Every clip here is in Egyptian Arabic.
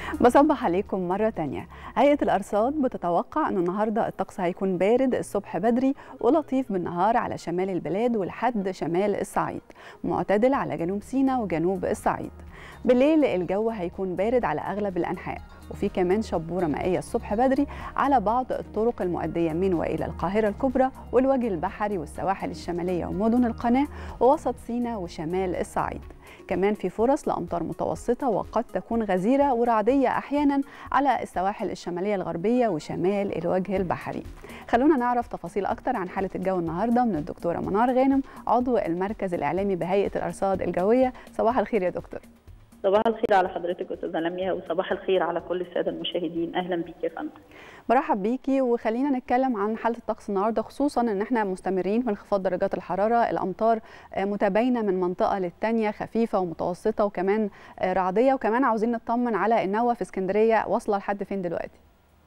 بصبح عليكم مرة تانية هيئة الأرصاد بتتوقع أنه النهاردة الطقس هيكون بارد الصبح بدري ولطيف بالنهار على شمال البلاد ولحد شمال الصعيد معتدل على جنوب سيناء وجنوب الصعيد بالليل الجو هيكون بارد على أغلب الأنحاء وفي كمان شبورة مائية الصبح بدري على بعض الطرق المؤدية من وإلى القاهرة الكبرى والوجه البحري والسواحل الشمالية ومدن القناة ووسط سيناء وشمال الصعيد كمان في فرص لأمطار متوسطة وقد تكون غزيرة ورعدية أحيانا على السواحل الشمالية الغربية وشمال الوجه البحري خلونا نعرف تفاصيل أكتر عن حالة الجو النهاردة من الدكتورة منار غانم عضو المركز الإعلامي بهيئة الأرصاد الجوية صباح الخير يا دكتور صباح الخير على حضرتك استاذه لميا وصباح الخير على كل الساده المشاهدين اهلا بيك يا فندم برحب بيكي وخلينا نتكلم عن حاله الطقس النهارده خصوصا ان احنا مستمرين في انخفاض درجات الحراره الامطار متباينه من منطقه للتانيه خفيفه ومتوسطه وكمان رعديه وكمان عاوزين نطمن على النوه في اسكندريه واصله لحد فين دلوقتي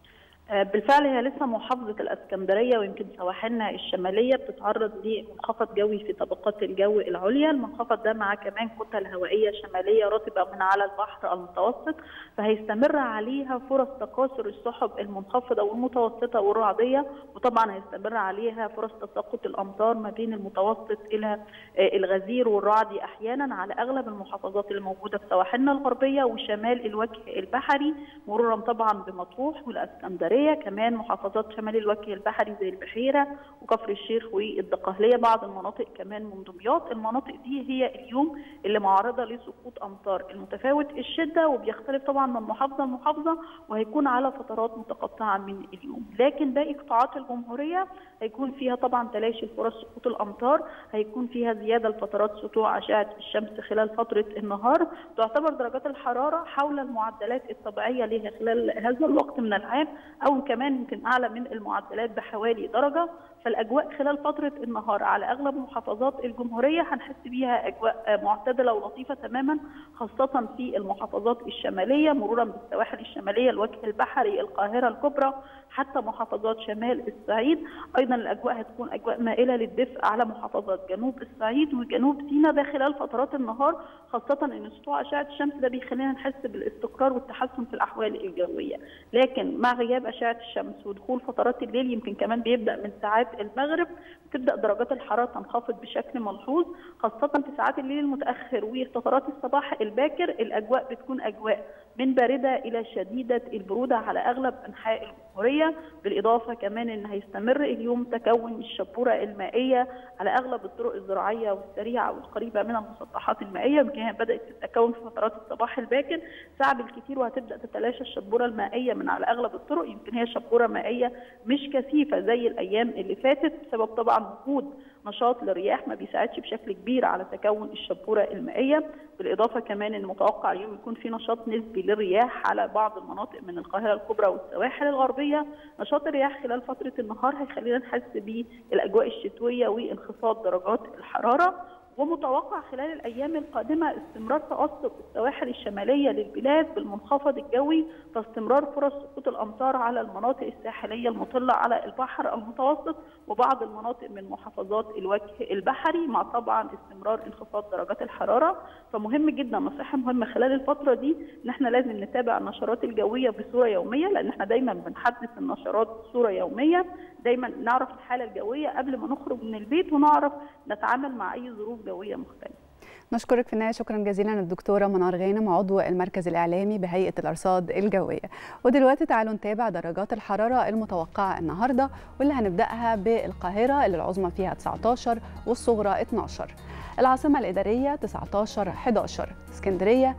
بالفعل هي لسه محافظة الإسكندرية ويمكن سواحلنا الشمالية بتتعرض لمنخفض جوي في طبقات الجو العليا، المنخفض ده مع كمان كتل هوائية شمالية رطبة من على البحر المتوسط فهيستمر عليها فرص تكاثر السحب المنخفضة والمتوسطة والرعدية وطبعا هيستمر عليها فرص تساقط الأمطار ما بين المتوسط إلى الغزير والرعدي أحيانا على أغلب المحافظات الموجودة في سواحلنا الغربية وشمال الوجه البحري مرورا طبعا بمطروح والإسكندرية البحريه كمان محافظات شمال الوجه البحري زي البحيره وكفر الشيخ والدقهليه بعض المناطق كمان من دمياط المناطق دي هي اليوم اللي معرضه لسقوط امطار المتفاوت الشده وبيختلف طبعا من محافظه لمحافظه وهيكون على فترات متقطعه من اليوم لكن باقي قطاعات الجمهوريه هيكون فيها طبعا تلاشي فرص سقوط الامطار هيكون فيها زياده لفترات سطوع اشعه الشمس خلال فتره النهار تعتبر درجات الحراره حول المعدلات الطبيعيه لها خلال هذا الوقت من العام او كمان يمكن اعلى من المعدلات بحوالي درجه فالاجواء خلال فتره النهار على اغلب محافظات الجمهوريه هنحس بيها اجواء معتدله ولطيفه تماما خاصه في المحافظات الشماليه مرورا بالسواحل الشماليه الوجه البحري القاهره الكبرى حتى محافظات شمال الصعيد ايضا الاجواء هتكون اجواء مائله للدفء على محافظات جنوب الصعيد وجنوب سيناء ده خلال فترات النهار خاصه ان سطوع اشعه الشمس ده بيخلينا نحس بالاستقرار والتحسن في الاحوال الجويه لكن مع غياب اشعه الشمس ودخول فترات الليل يمكن كمان بيبدا من ساعات المغرب تبدا درجات الحراره تنخفض بشكل ملحوظ خاصه في ساعات الليل المتاخر وفترات الصباح الباكر الاجواء بتكون اجواء من بارده الى شديده البروده على اغلب انحاء الجمهوريه بالاضافه كمان ان هيستمر اليوم تكون الشبوره المائيه على اغلب الطرق الزراعيه والسريعه والقريبه من المسطحات المائيه يمكن هي بدات تتكون في فترات الصباح الباكر ساعه بالكثير وهتبدا تتلاشى الشبوره المائيه من على اغلب الطرق يمكن هي شبوره مائيه مش كثيفه زي الايام اللي فاتت بسبب طبعا وجود نشاط للرياح ما بيساعدش بشكل كبير على تكون الشبوره المائيه بالاضافه كمان ان متوقع اليوم يكون في نشاط نسبي للرياح على بعض المناطق من القاهره الكبرى والسواحل الغربيه نشاط الرياح خلال فتره النهار هيخلينا نحس بالاجواء الشتويه وانخفاض درجات الحراره ومتوقع خلال الايام القادمه استمرار تاثر السواحل الشماليه للبلاد بالمنخفض الجوي فاستمرار فرص سقوط الامطار على المناطق الساحليه المطله على البحر المتوسط وبعض المناطق من محافظات الوجه البحري مع طبعا استمرار انخفاض درجات الحراره فمهم جدا نصيحه مهمه خلال الفتره دي ان احنا لازم نتابع النشرات الجويه بصوره يوميه لان احنا دايما بنحدث النشرات بصوره يوميه دايما نعرف الحاله الجويه قبل ما نخرج من البيت ونعرف نتعامل مع اي ظروف جويه مختلفه نشكرك في النهايه شكرا جزيلا للدكتوره منار غانم عضو المركز الاعلامي بهيئه الارصاد الجويه ودلوقتي تعالوا نتابع درجات الحراره المتوقعه النهارده واللي هنبداها بالقاهره اللي العظمى فيها 19 والصغرى 12 العاصمه الاداريه 19 11 اسكندريه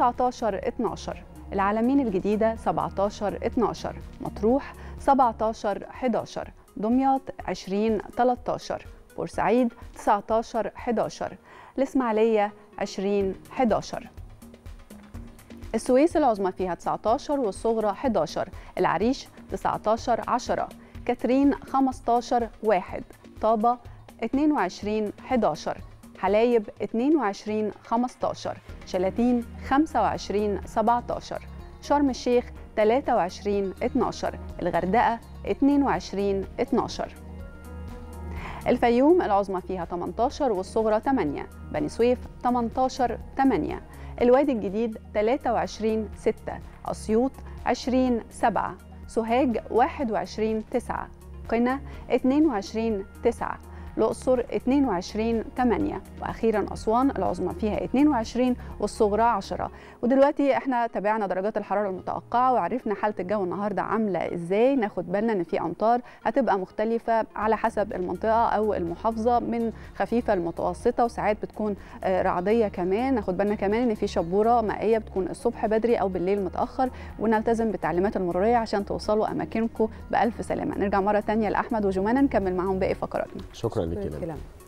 19 12 العالمين الجديده 17 12 مطروح 17 11 دمياط 20 13 بورسعيد 19 11 الإسماعيلية 20 11 السويس العظمى فيها 19 والصغرى 11 العريش 19 10 كاترين 15 1 طابة 22 11 حلايب 22 15 شلاتين 25 17 شرم الشيخ 23 12 الغردقة 22 12 الفيوم العظمى فيها 18 والصغرى 8 بني سويف 18 8 الوادي الجديد 23 6 أسيوط 20 7 سوهاج 21 9 قنا 22 9 الأقصر 22 8 وأخيرا أسوان العظمى فيها 22 والصغرى 10 ودلوقتي احنا تابعنا درجات الحرارة المتوقعة وعرفنا حالة الجو النهاردة عاملة ازاي ناخد بالنا ان في أمطار هتبقى مختلفة على حسب المنطقة أو المحافظة من خفيفة لمتوسطة وساعات بتكون رعدية كمان ناخد بالنا كمان ان في شبورة مائية بتكون الصبح بدري أو بالليل متأخر ونلتزم بالتعليمات المرورية عشان توصلوا أماكنكم بألف سلامة نرجع مرة تانية لأحمد وجمانة نكمل معاهم باقي فقراتنا شكرا لك